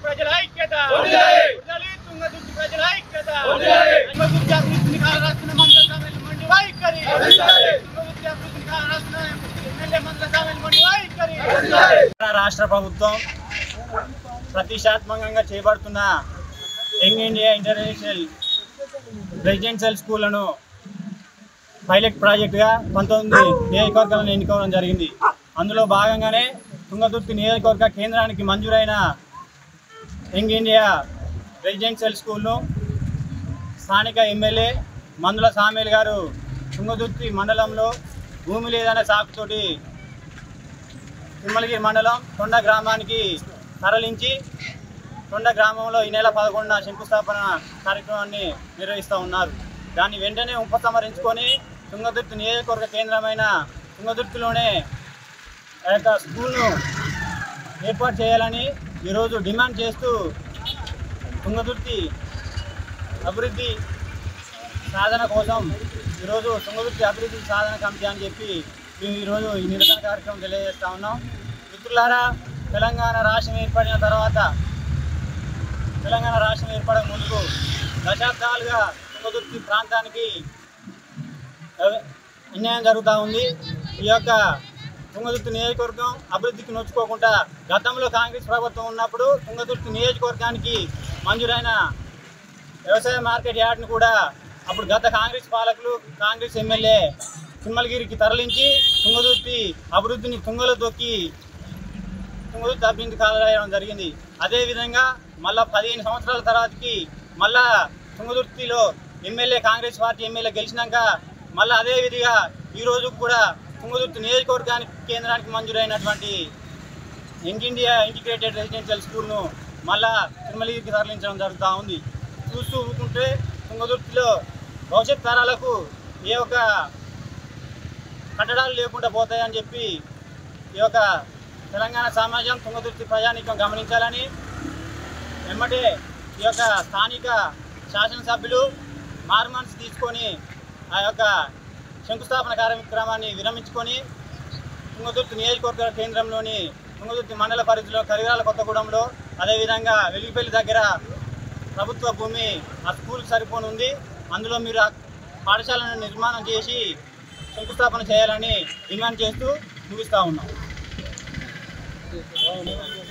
ప్రజల ఐక్యత వర్ధిల్లాలి. వర్ధిల్లాలి, తుంగతుర్తి ప్రజల ఐక్యత వర్ధిల్లాలి. తుంగతుర్తి అభివృద్ధిని కాలరాస్తున్న మండల సామెల మండి వైఖరి వర్ధిల్లాలి. తుంగతుర్తి అభివృద్ధిని కాలరాస్తున్న ఎమ్మెల్యే మండల సామెల మండి వైఖరి వర్ధిల్లాలి. రాష్ట్ర ప్రభుత్వం ప్రతిష్టాత్మకంగా చేపడుతున్న యంగ్ ఇండియా ఇంటర్నేషనల్ రెసిడెన్షియల్ స్కూళ్లను పైలట్ ప్రాజెక్టుగా పంతొమ్మిది నియోజకవర్గాలను ఎన్నుకోవడం జరిగింది అందులో భాగంగానే తుంగతుర్తి నియోజకవర్గ కేంద్రానికి మంజూరైన యంగ్ ఇండియా రెసిడెన్షియల్ స్కూల్ను స్థానిక ఎమ్మెల్యే మందుల సామేల్ గారు తుంగతుర్తి మండలంలో భూమి లేదనే సాకుతోటి తిమ్మలగిరి మండలం తొండ గ్రామానికి తరలించి తొండ గ్రామంలో ఈ నెల పదకొండున శంకుస్థాపన కార్యక్రమాన్ని నిర్వహిస్తూ ఉన్నారు దాన్ని వెంటనే ఉపసంహరించుకొని తుంగతుర్తి నియోజకవర్గ కేంద్రమైన తుంగతుర్తిలోనే ఆ యొక్క స్కూల్ను ఏర్పాటు చేయాలని ఈరోజు డిమాండ్ చేస్తూ తుంగతుర్తి అభివృద్ధి సాధన కోసం ఈరోజు తుంగతుర్తి అభివృద్ధి సాధన కమిటీ అని చెప్పి మేము ఈరోజు ఈ నిరసన కార్యక్రమం తెలియజేస్తా ఉన్నాం మిత్రులారా తెలంగాణ రాష్ట్రం ఏర్పడిన తర్వాత తెలంగాణ రాష్ట్రం ఏర్పడక ముందుకు దశాబ్దాలుగా తుంగతుర్తి ప్రాంతానికి అవ- అన్యాయం జరుగుతూ ఉంది ఈ యొక్క తుంగతుర్తి నియోజకవర్గం అభివృద్ధికి నోచుకోకుండా గతంలో కాంగ్రెస్ ప్రభుత్వం ఉన్నప్పుడు తుంగతుర్తి నియోజకవర్గానికి మంజూరైన వ్యవసాయ మార్కెట్ యార్డ్ను కూడా అప్పుడు గత కాంగ్రెస్ పాలకులు కాంగ్రెస్ ఎమ్మెల్యే తిమ్మలగిరికి తరలించి తుంగతుర్తి అభివృద్ధిని తుంగలో దొక్కి తుంగతుర్తి అభివృద్ధి కాలేయడం జరిగింది అదేవిధంగా మళ్ళా పదిహేను సంవత్సరాల తర్వాతకి మళ్ళా తుంగతుర్తిలో ఎమ్మెల్యే కాంగ్రెస్ పార్టీ ఎమ్మెల్యే గెలిచినాక మళ్ళీ అదే విధిగా ఈ రోజు కూడా తుంగతుర్తి నియోజకవర్గానికి కేంద్రానికి మంజూరైనటువంటి యంగ్ ఇండియా ఇంటిగ్రేటెడ్ రెసిడెన్షియల్ స్కూల్ను మళ్ళా తిరుమలగిరికి తరలించడం జరుగుతూ ఉంది చూస్తూ ఊరుకుంటే తుంగతుర్తిలో భవిష్యత్ తరాలకు ఏ ఒక్క కట్టడాలు లేకుండా పోతాయని చెప్పి ఈ యొక్క తెలంగాణ సమాజం తుంగతుర్తి ప్రజానీకం గమనించాలని వెంబటే ఈ యొక్క స్థానిక శాసనసభ్యులు మార్మన్స్ తీసుకొని ఆ యొక్క శంకుస్థాపన కార్యక్రమాన్ని విరమించుకొని తుంగతుర్తి నియోజకవర్గ కేంద్రంలోని తుంగతుర్తి మండల పరిధిలో కరిగాల కొత్తగూడెంలో అదేవిధంగా వెలిగిపల్లి దగ్గర ప్రభుత్వ భూమి ఆ స్కూల్కి సరిపోని ఉంది అందులో మీరు ఆ పాఠశాలను నిర్మాణం చేసి శంకుస్థాపన చేయాలని డిమాండ్ చేస్తూ ముగిస్తూ ఉన్నాం